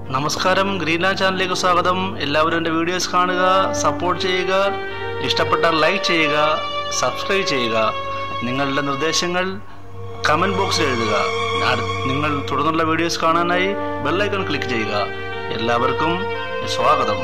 നമസ്കാരം ഗ്രീൻലാൻഡ് ചാനലിലേക്ക് സ്വാഗതം എല്ലാവരും എൻ്റെ വീഡിയോസ് കാണുക സപ്പോർട്ട് ചെയ്യുക ഇഷ്ടപ്പെട്ടാൽ ലൈക്ക് ചെയ്യുക സബ്സ്ക്രൈബ് ചെയ്യുക നിങ്ങളുടെ നിർദ്ദേശങ്ങൾ കമൻറ്റ് ബോക്സിൽ എഴുതുക അടു- നിങ്ങൾ തുടർന്നുള്ള വീഡിയോസ് കാണാനായി ബെല്ലൈക്കൺ ക്ലിക്ക് ചെയ്യുക എല്ലാവർക്കും സ്വാഗതം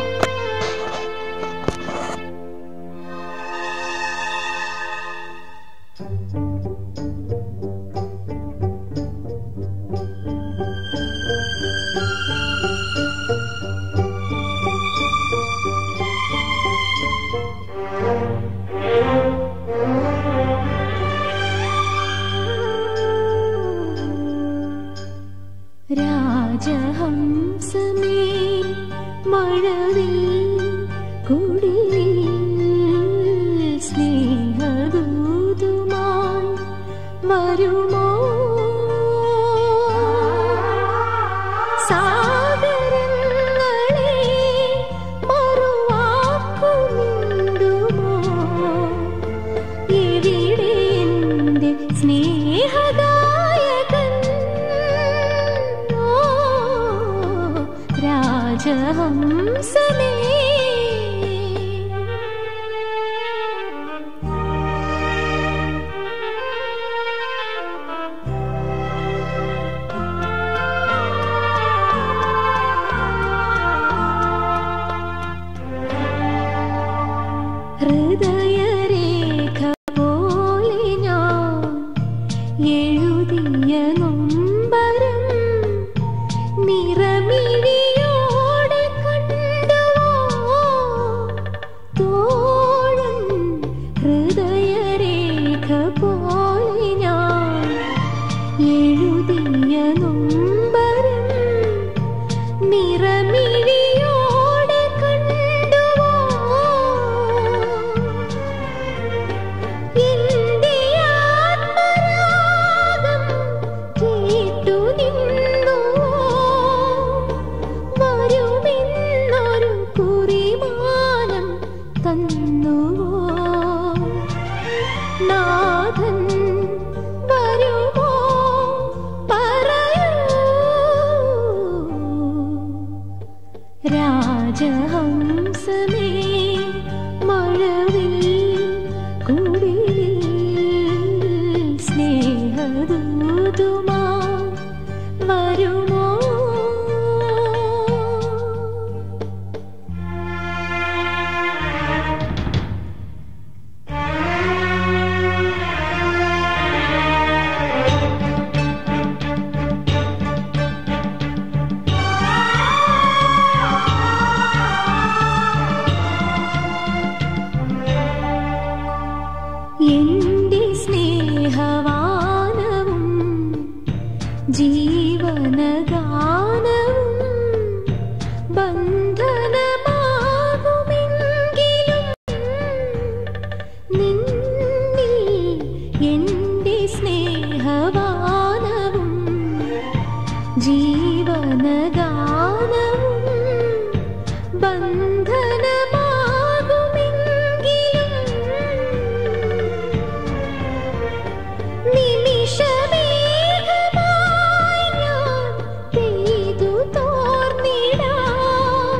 രാജഹംസമേ മഴവിൽ കുടിലിൽ സ്നേഹദൂതുമായി വരുമോ സാഗരങ്ങളെ മറുവാക്കുമിണ്ടുമോ എവിടെ എന്റെ സ്നേഹദായകൻ ഓ, രാജഹംസമേ ഹൃദയരേഖ പോലെ ഞാൻ എഴുതിയ നൊമ്പരം നിറമിഴിയോടെ കണ്ടുവോ തോഴൻ ഹൃദയരേഖ പോലെ ഞാൻ എഴുതിയ നൊമ്പരം നിറമിഴിയോടെ കണ്ടുവോ എന്റെ ആത്മരാഗം കേട്ടു നിന്നുവോ വരുമെന്നൊരു കുറിമാനം തന്നുവോ നാഥൻ വരുമോ പറയൂ രാജഹംസമേ മഴവിൽ കുടിലിൽ സ്നേഹദൂതുമാ വരുമോ എന്റെ സ്നേഹവാനവും ജീവനഗാനവും ബന്ധനമാകുമെങ്കിലും നിന്നിൽ എന്റെ സ്നേഹവാനവും ജീവനഗാനവും ബന്ധനമാകുമെങ്കിലും നിമിഷമേഘമായി ഞാൻ പെയ്തു തോർന്നിടാം.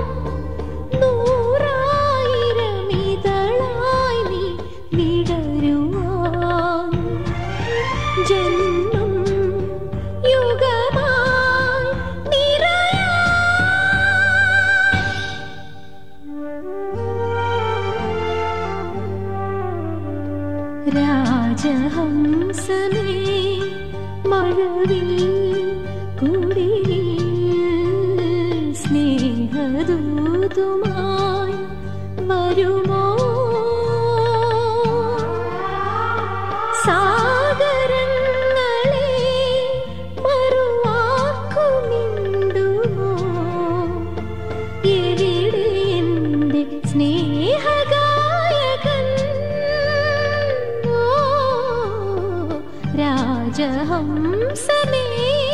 നൂറായിരം ഇതളായി നീ വിടരുവാൻ. ജന്മം യുഗമായി നിറയാൻ. രാജഹംസമേ മഴവിൽ കുടിലിൽ സ്നേഹദൂതുമായി വരുമോ സാഗരങ്ങളെ മറുവാക്കുമിണ്ടുമോ എവിടെ എന്റെ സ്നേഹഗായകൻ ഓ രാജഹംസമേ